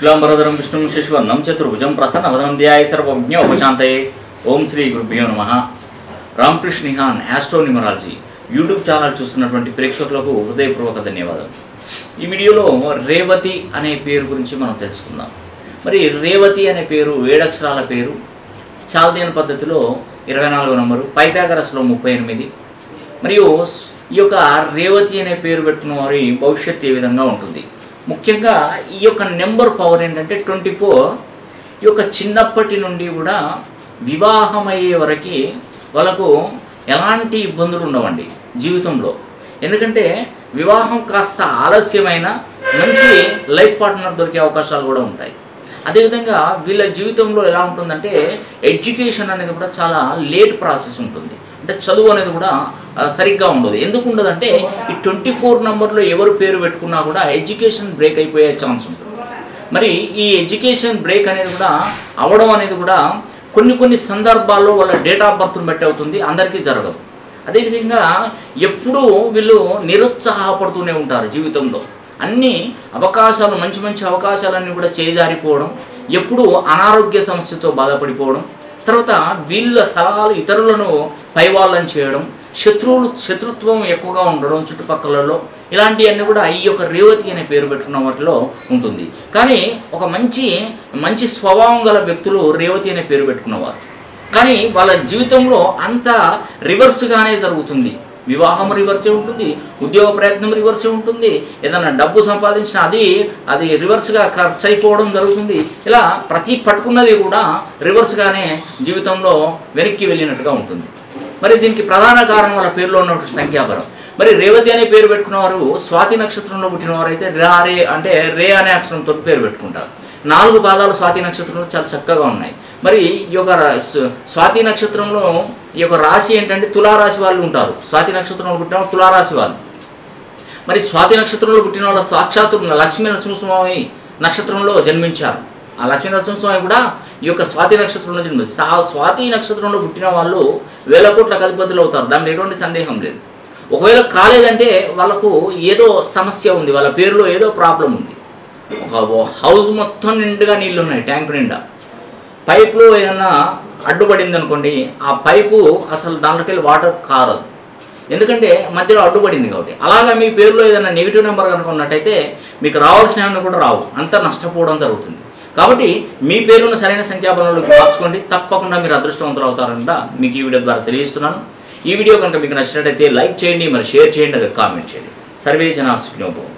శుక్లాంబరధరం విష్ణుం శశివర్ణం చతుర్భుజం ప్రసన్నవదనం ధ్యాయ సర్వజ్ఞోపశాంతయే ఓం శ్రీ గురుభ్యో నమ Ramakrishna Nihan astro numerology YouTube channel చూస్తున్నటువంటి ప్రేక్షకులకు హృదయపూర్వక ధన్యవాదాలు ఈ వీడియోలో రేవతి అనే పేరు గురించి మనం తెలుసుకుందాం మరి రేవతి అనే పేరు ఏడక్షరాల పేరు చాల్దియన్ పద్ధతిలో ఇరవై నాలుగో నంబరు పైథాగరస్లో ముప్పై ఎనిమిది మరియు స్- ఈ యొక్క రేవతి అనే పేరు పెట్టుకున్న వారి భవిష్యత్తు ఏ విధంగా ఉంటుంది ముఖ్యంగా ఈ యొక్క నెంబర్ పవర్ ఏంటంటే ట్వంటీ ఫోర్ ఈ యొక్క చిన్నప్పటి నుండి కూడా వివాహం అయ్యే వరకు వాళ్ళకు ఎలాంటి ఇబ్బందులు ఉండవండి జీవితంలో ఎందుకంటే వివాహం కాస్త ఆలస్యమైన మంచి లైఫ్ పార్ట్నర్ దొరికే అవకాశాలు కూడా ఉంటాయి అదేవిధంగా వీళ్ళ జీవితంలో ఎలా ఉంటుందంటే ఎడ్యుకేషన్ అనేది కూడా చాలా లేట్ ప్రాసెస్ ఉంటుంది అంటే చదువు అనేది కూడా ఆ, సరిగ్గా ఉండదు ఎందుకు ఉండదంటే ఈ ట్వంటీ ఫోర్ నెంబర్లో ఎవరు పేరు పెట్టుకున్నా కూడా ఎడ్యుకేషన్ బ్రేక్ అయిపోయే ఛాన్స్ ఉంటుంది మరి ఈ ఎడ్యుకేషన్ బ్రేక్ అనేది కూడా అవడం అనేది కూడా కొన్ని కొన్ని సందర్భాల్లో వాళ్ళ డేట్ ఆఫ్ బర్త్ని బట్టి అవుతుంది అందరికీ జరగదు అదేవిధంగా ఎప్పుడూ వీళ్ళు నిరుత్సాహపడుతూనే ఉంటారు జీవితంలో అన్ని అవకాశాలు మంచి మంచి అవకాశాలన్నీ కూడా చేజారిపోవడం ఎప్పుడూ అనారోగ్య సమస్యతో బాధపడిపోవడం తర్వాత వీళ్ళ సలహాలు ఇతరులను పైవాళ్ళని చేయడం శత్రువులు శత్రుత్వం ఎక్కువగా ఉండడం చుట్టుపక్కలలో ఇలాంటివన్నీ కూడా ఈ యొక్క రేవతి అనే పేరు పెట్టుకున్న వాటిలో ఉంటుంది కానీ ఒక మంచి మంచి స్వభావం గల వ్యక్తులు రేవతి అనే పేరు పెట్టుకున్నవారు కానీ వాళ్ళ జీవితంలో అంతా రివర్స్గానే జరుగుతుంది వివాహం రివర్సే ఉంటుంది ఉద్యోగ ప్రయత్నం రివర్సే ఉంటుంది ఏదైనా డబ్బు సంపాదించిన అది అది రివర్స్గా ఖర్చు అయిపోవడం జరుగుతుంది ఇలా ప్రతి పట్టుకున్నది కూడా రివర్స్గానే జీవితంలో వెనక్కి వెళ్ళినట్టుగా ఉంటుంది మరి దీనికి ప్రధాన కారణం వాళ్ళ పేరులో ఉన్నటువంటి సంఖ్యాబలం మరి రేవతి అనే పేరు పెట్టుకున్న వారు స్వాతి నక్షత్రంలో పుట్టిన వారు అయితే రా రే అంటే రే అనే అక్షరంతో పేరు పెట్టుకుంటారు నాలుగు పాదాలు స్వాతి నక్షత్రంలో చాలా చక్కగా ఉన్నాయి మరి ఈ యొక్క రా- స్వ- స్వాతి నక్షత్రంలో ఈ యొక్క రాశి ఏంటంటే తులారాశి వాళ్ళు ఉంటారు స్వాతి నక్షత్రంలో పుట్టిన వాళ్ళు తులారాశి వాళ్ళు మరి స్వాతి నక్షత్రంలో పుట్టిన వాళ్ళ సాక్షాత్తు లక్ష్మీ నరసింహస్వామి నక్షత్రంలో జన్మించారు ఆ లక్ష్మీ నరసింహస్వామి కూడా ఈ యొక్క స్వాతి నక్షత్రంలో జన్మించారు ఆ స్వాతి నక్షత్రంలో పుట్టిన వాళ్ళు వేల కోట్ల అధిపతులు అవుతారు దాంట్లో ఎటువంటి సందేహం లేదు ఒకవేళ కాలేదంటే వాళ్ళకు ఏదో సమస్య ఉంది వాళ్ళ పేరులో ఏదో ప్రాబ్లం ఉంది ఒక హౌస్ మొత్తం నిండుగా నీళ్ళు ఉన్నాయి ట్యాంక్ నిండా పైపులో ఏదైనా అడ్డుపడింది అనుకోండి ఆ పైపు అసలు దాంట్లోకి వెళ్ళి వాటర్ కారదు ఎందుకంటే మధ్యలో అడ్డుపడింది కాబట్టి అలాగా మీ పేరులో ఏదైనా నెగిటివ్ నెంబర్ కనుక ఉన్నట్టయితే మీకు రావాల్సినవన్నీ కూడా రావు అంతా నష్టపోవడం జరుగుతుంది కాబట్టి మీ పేరును సరైన సంఖ్యాబలంలోకి మార్చుకోండి తప్పకుండా మీరు అదృష్టవంతులు అవుతారంట మీకు ఈ వీడియో ద్వారా తెలియజేస్తున్నాను ఈ వీడియో కనుక మీకు నచ్చినట్టయితే లైక్ చేయండి మరి షేర్ చేయండి అది కామెంట్ చేయండి సర్వే జనా సుఖినోభవం